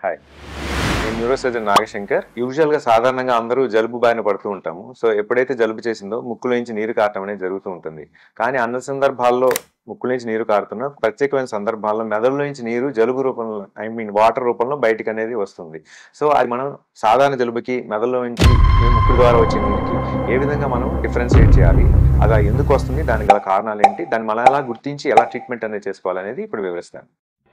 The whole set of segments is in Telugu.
హాయ్ నేను న్యూరో సర్జన్ నాగశంకర్ యూజువల్ గా సాధారణంగా అందరూ జలుబు బారిన పడుతూ ఉంటాము సో ఎప్పుడైతే జలుబు చేసిందో ముక్కులో నుంచి నీరు కారటం అనేది జరుగుతూ ఉంటుంది కానీ అన్న సందర్భాల్లో ముక్కులో నుంచి నీరు కారుతున్న ప్రత్యేకమైన సందర్భాల్లో మెదడులో నుంచి నీరు జలుబు రూపంలో ఐ మీన్ వాటర్ రూపంలో బయటికి అనేది వస్తుంది సో అది మనం సాధారణ జలుబుకి మెదడులో నుంచి ఈ ముక్కు ద్వారా వచ్చే నీరుకి ఏ విధంగా మనం డిఫరెన్షియేట్ చేయాలి అలా ఎందుకు వస్తుంది దానికి గల కారణాలు ఏంటి దాన్ని మనం ఎలా గుర్తించి ఎలా ట్రీట్మెంట్ అనేది చేసుకోవాలనేది ఇప్పుడు వివరిస్తాను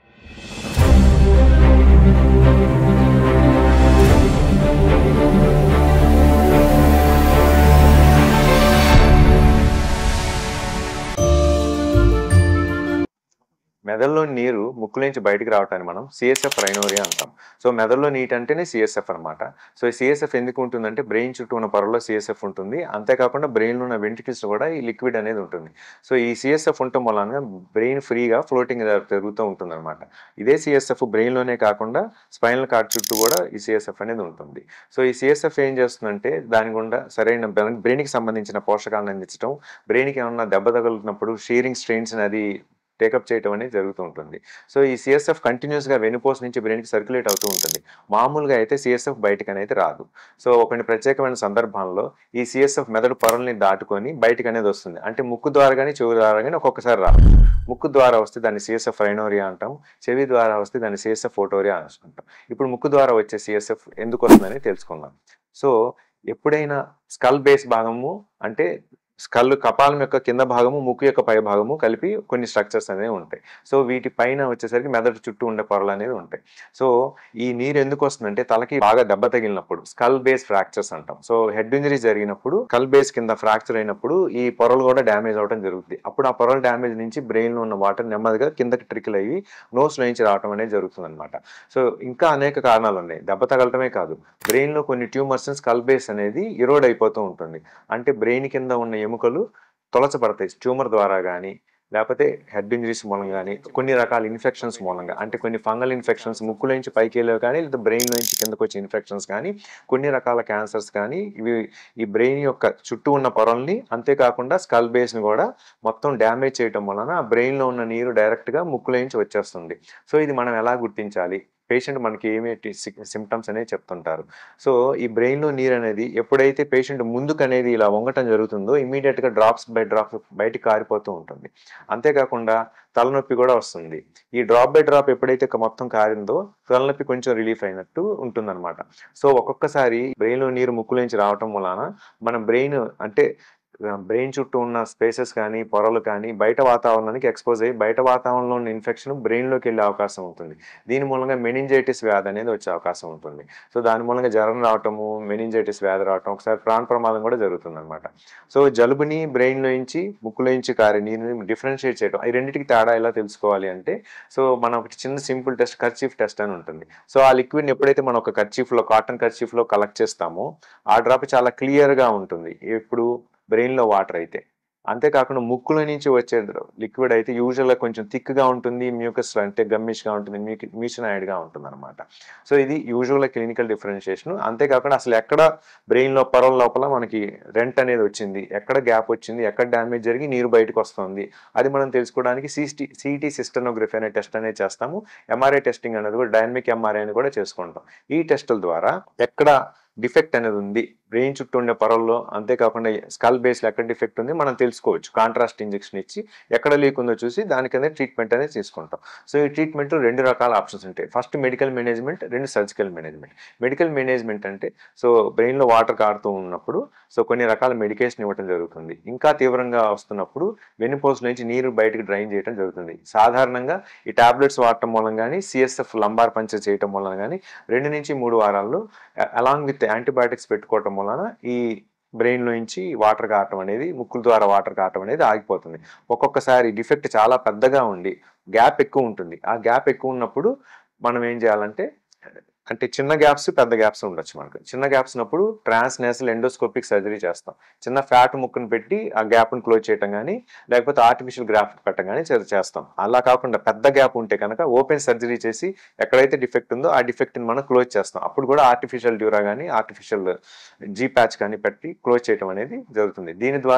మెదడులో నీరు ముక్కులోంచి బయటికి రావటాన్ని మనం సిఎస్ఎఫ్ రైనోరియా అంటాం సో మెదడులో నీట్ అంటేనే సిఎస్ఎఫ్ అనమాట సో ఈ సిఎస్ఎఫ్ ఎందుకు ఉంటుందంటే బ్రెయిన్ చుట్టూ ఉన్న పొరలో సిఎస్ఎఫ్ ఉంటుంది అంతేకాకుండా బ్రెయిన్లో ఉన్న వెంట్రికల్స్ కూడా ఈ లిక్విడ్ అనేది ఉంటుంది సో ఈ సిఎస్ఎఫ్ ఉండటం వలన బ్రెయిన్ ఫ్రీగా ఫ్లోటింగ్ జరుగుతూ ఉంటుంది అనమాట ఇదే సిఎస్ఎఫ్ బ్రెయిన్లోనే కాకుండా స్పైనల్ కార్డ్ చుట్టూ కూడా ఈ సిఎస్ఎఫ్ అనేది ఉంటుంది సో ఈ సిఎస్ఎఫ్ ఏం చేస్తుందంటే దాని గుండా సరైన బ్రెయిన్కి సంబంధించిన పోషకాలను అందించడం బ్రెయిన్కి ఏమన్నా దెబ్బ తగులుతున్నప్పుడు షీరింగ్ స్ట్రెయిన్స్ అనేది టేకప్ చేయడం అనేది జరుగుతూ ఉంటుంది సో ఈ సిఎస్ఎఫ్ కంటిన్యూస్గా వెనుపోస్ నుంచి బ్రెయిన్కి సర్క్యులేట్ అవుతూ ఉంటుంది మామూలుగా అయితే సిఎస్ఎఫ్ బయటకు అనేది రాదు సో కొన్ని ప్రత్యేకమైన సందర్భాల్లో ఈ సిఎస్ఎఫ్ మెదడు పొరల్ని దాటుకొని బయటకు అనేది వస్తుంది అంటే ముక్కు ద్వారా కానీ చెవి ద్వారా కానీ ఒక్కొక్కసారి రాదు ముక్కు ద్వారా వస్తే దాన్ని సిఎస్ఎఫ్ రైనోరియా అంటాం చెవి ద్వారా వస్తే దాన్ని సిఎస్ఎఫ్ ఫోటోరియా అంటాం ఇప్పుడు ముక్కు ద్వారా వచ్చే సిఎస్ఎఫ్ ఎందుకు వస్తుందని తెలుసుకుందాం సో ఎప్పుడైనా స్కల్ బేస్ భాగము అంటే స్కల్ కపాలం యొక్క కింద భాగము ముక్కు యొక్క పై భాగము కలిపి కొన్ని స్ట్రక్చర్స్ అనేవి ఉంటాయి సో వీటి పైన వచ్చేసరికి మెదడు చుట్టూ ఉండే పొరలు అనేవి ఉంటాయి సో ఈ నీరు ఎందుకు వస్తుందంటే తలకి బాగా దెబ్బ తగిలినప్పుడు స్కల్ బేస్ ఫ్రాక్చర్స్ అంటాం సో హెడ్ ఇంజరీ జరిగినప్పుడు స్కల్ బేస్ కింద ఫ్రాక్చర్ అయినప్పుడు ఈ పొరలు కూడా డ్యామేజ్ అవడం జరుగుతుంది అప్పుడు ఆ పొరల డ్యామేజ్ నుంచి బ్రెయిన్ లో ఉన్న వాటర్ నెమ్మదిగా కిందకి ట్రికిల్ అయ్యి నోస్ నుంచి రావడం అనేది జరుగుతుంది అనమాట సో ఇంకా అనేక కారణాలు ఉన్నాయి దెబ్బ తగలటమే కాదు బ్రెయిన్ లో కొన్ని ట్యూమర్స్ స్కల్ బేస్ అనేది ఇరోడ్ అయిపోతూ ఉంటుంది అంటే బ్రెయిన్ కింద ఉన్న ఎముకలు తొలచబడతాయి ట్యూమర్ ద్వారా కానీ లేకపోతే హెడ్ ఇంజరీస్ మూలంగా కానీ కొన్ని రకాల ఇన్ఫెక్షన్స్ మూలంగా అంటే కొన్ని ఫంగల్ ఇన్ఫెక్షన్స్ ముక్కులో నుంచి పైకి వెళ్ళేవి కానీ లేదా బ్రెయిన్ నుంచి కిందకు వచ్చే ఇన్ఫెక్షన్స్ కానీ కొన్ని రకాల క్యాన్సర్స్ కానీ ఇవి ఈ బ్రెయిన్ యొక్క చుట్టూ ఉన్న పొరల్ని అంతేకాకుండా స్కల్ బేస్ని కూడా మొత్తం డ్యామేజ్ చేయడం వలన ఆ బ్రెయిన్లో ఉన్న నీరు డైరెక్ట్గా ముక్కులో నుంచి వచ్చేస్తుంది సో ఇది మనం ఎలా గుర్తించాలి పేషెంట్ మనకి ఏమేమి సిమ్టమ్స్ అనేది చెప్తుంటారు సో ఈ బ్రెయిన్లో నీరు అనేది ఎప్పుడైతే పేషెంట్ ముందుకు అనేది ఇలా వంగటం జరుగుతుందో ఇమీడియట్గా డ్రాప్స్ బై డ్రాప్స్ బయటికి కారిపోతూ ఉంటుంది అంతేకాకుండా తలనొప్పి కూడా వస్తుంది ఈ డ్రాప్ బై డ్రాప్ ఎప్పుడైతే మొత్తం కారిందో తలనొప్పి కొంచెం రిలీఫ్ అయినట్టు ఉంటుందన్నమాట సో ఒక్కొక్కసారి బ్రెయిన్లో నీరు ముక్కులోంచి రావటం వలన మన బ్రెయిన్ అంటే బ్రెయిన్ చుట్టూ ఉన్న స్పేసెస్ కానీ పొరలు కానీ బయట వాతావరణానికి ఎక్స్పోజ్ అయ్యి బయట వాతావరణంలో ఉన్న ఇన్ఫెక్షన్ బ్రెయిన్లోకి వెళ్ళే అవకాశం ఉంటుంది దీని మూలంగా మెనింజైటిస్ వ్యాధి అనేది వచ్చే అవకాశం ఉంటుంది సో దాని మూలంగా జ్వరం రావటము మెనింజైటిస్ వ్యాధి రావటం ఒకసారి ప్రాణ ప్రమాదం కూడా జరుగుతుంది అనమాట సో జలుబుని బ్రెయిన్లో నుంచి ముక్కులో నుంచి కారే నీరుని డిఫరెన్షియేట్ చేయడం ఈ రెండింటికి తేడా ఎలా తెలుసుకోవాలి అంటే సో మనం ఒక చిన్న సింపుల్ టెస్ట్ కర్చీఫ్ టెస్ట్ అని ఉంటుంది సో ఆ లిక్విడ్ని ఎప్పుడైతే మనం ఒక కర్చీఫ్లో కాటన్ కర్చీఫ్లో కలెక్ట్ చేస్తామో ఆ డ్రాప్ చాలా క్లియర్గా ఉంటుంది ఇప్పుడు బ్రెయిన్లో వాటర్ అయితే అంతేకాకుండా ముక్కుల నుంచి వచ్చే లిక్విడ్ అయితే యూజువల్గా కొంచెం థిక్గా ఉంటుంది మ్యూకస్ అంటే గమ్మిష్గా ఉంటుంది మ్యూసినాయిడ్గా ఉంటుంది అనమాట సో ఇది యూజువల్గా క్లినికల్ డిఫరెన్షియేషన్ అంతేకాకుండా అసలు ఎక్కడ బ్రెయిన్లో పొరల లోపల మనకి రెంట్ అనేది వచ్చింది ఎక్కడ గ్యాప్ వచ్చింది ఎక్కడ డ్యామేజ్ జరిగి నీరు బయటకు వస్తుంది అది మనం తెలుసుకోవడానికి సిటీ సిటీ సిస్టనోగ్రఫీ అనే టెస్ట్ అనేది చేస్తాము ఎంఆర్ఐ టెస్టింగ్ అనేది కూడా డైనమిక్ ఎంఆర్ఐ అని కూడా చేసుకుంటాం ఈ టెస్టుల ద్వారా ఎక్కడ డిఫెక్ట్ అనేది ఉంది బ్రెయిన్ చుట్టూ ఉండే పొరల్లో అంతేకాకుండా స్కల్ బేస్లో ఎక్కడ డిఫెక్ట్ ఉంది మనం తెలుసుకోవచ్చు కాంట్రాస్ట్ ఇంజెక్షన్ ఇచ్చి ఎక్కడ లీక్ ఉందో చూసి దానికనే ట్రీట్మెంట్ అనేది తీసుకుంటాం సో ఈ ట్రీట్మెంట్ రెండు రకాల ఆప్షన్స్ ఉంటాయి ఫస్ట్ మెడికల్ మేనేజ్మెంట్ రెండు సర్జికల్ మేనేజ్మెంట్ మెడికల్ మేనేజ్మెంట్ అంటే సో బ్రెయిన్లో వాటర్ కారుతూ ఉన్నప్పుడు సో కొన్ని రకాల మెడికేషన్ ఇవ్వడం జరుగుతుంది ఇంకా తీవ్రంగా వస్తున్నప్పుడు వెన్నుపోస్ నుంచి నీరు బయటకు డ్రైన్ చేయడం జరుగుతుంది సాధారణంగా ఈ టాబ్లెట్స్ వాడటం మూలం కానీ సిఎస్ఎఫ్ లంబార్ పంచర్ చేయటం వలన కానీ రెండు నుంచి మూడు వారాల్లో అలాంగ్ విత్ యాంటీబయాటిక్స్ పెట్టుకోవటం వలన ఈ బ్రెయిన్లో నుంచి వాటర్ కారటం అనేది ముక్కుల ద్వారా వాటర్ కారటం అనేది ఆగిపోతుంది ఒక్కొక్కసారి డిఫెక్ట్ చాలా పెద్దగా ఉండి గ్యాప్ ఎక్కువ ఉంటుంది ఆ గ్యాప్ ఎక్కువ ఉన్నప్పుడు మనం ఏం చేయాలంటే అంటే చిన్న గ్యాప్స్ పెద్ద గ్యాప్స్ ఉండొచ్చు మనకు చిన్న గ్యాప్స్ ఉన్నప్పుడు ట్రాన్స్ నేసల్ ఎండోస్కోపిక్ సర్జరీ చేస్తాం చిన్న ఫ్యాట్ ముక్కను పెట్టి ఆ గ్యాప్ను క్లోజ్ చేయటం కానీ లేకపోతే ఆర్టిఫిషియల్ గ్రాఫ్ పెట్టడం కానీ చే- చేస్తాం అలా కాకుండా పెద్ద గ్యాప్ ఉంటే కనుక ఓపెన్ సర్జరీ చేసి ఎక్కడైతే డిఫెక్ట్ ఉందో ఆ డిఫెక్ట్ని మనం క్లోజ్ చేస్తాం అప్పుడు కూడా ఆర్టిఫిషియల్ డ్యూరా కానీ ఆర్టిఫిషియల్ జీ ప్యాచ్ కానీ పెట్టి క్లోజ్ చేయడం అనేది జరుగుతుంది దీని ద్వారా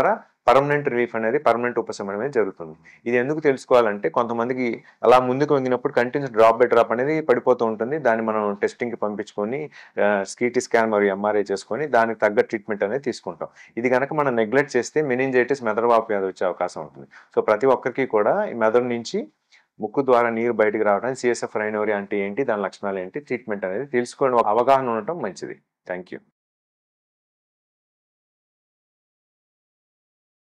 పర్మనెంట్ రిలీఫ్ అనేది పర్మనెంట్ ఉపశమనం అనేది జరుగుతుంది ఇది ఎందుకు తెలుసుకోవాలంటే కొంతమందికి అలా ముందుకు వంగినప్పుడు కంటిన్యూస్ డ్రాప్ బై డ్రాప్ అనేది పడిపోతూ ఉంటుంది దాన్ని మనం టెస్టింగ్కి పంపించుకొని స్కీటీ స్కాన్ మరియు ఎంఆర్ఐ చేసుకొని దానికి తగ్గ ట్రీట్మెంట్ అనేది తీసుకుంటాం ఇది కనుక మనం నెగ్లెక్ట్ చేస్తే మెనింజైటిస్ మెదడువాపు వ్యాధి వచ్చే అవకాశం ఉంటుంది సో ప్రతి ఒక్కరికి కూడా ఈ మెదడు నుంచి ముక్కు ద్వారా నీరు బయటకు రావడానికి సిఎస్ఎఫ్ రైనోరి అంటే ఏంటి దాని లక్షణాలు ఏంటి ట్రీట్మెంట్ అనేది తెలుసుకోవడం అవగాహన ఉండటం మంచిది థ్యాంక్ యూ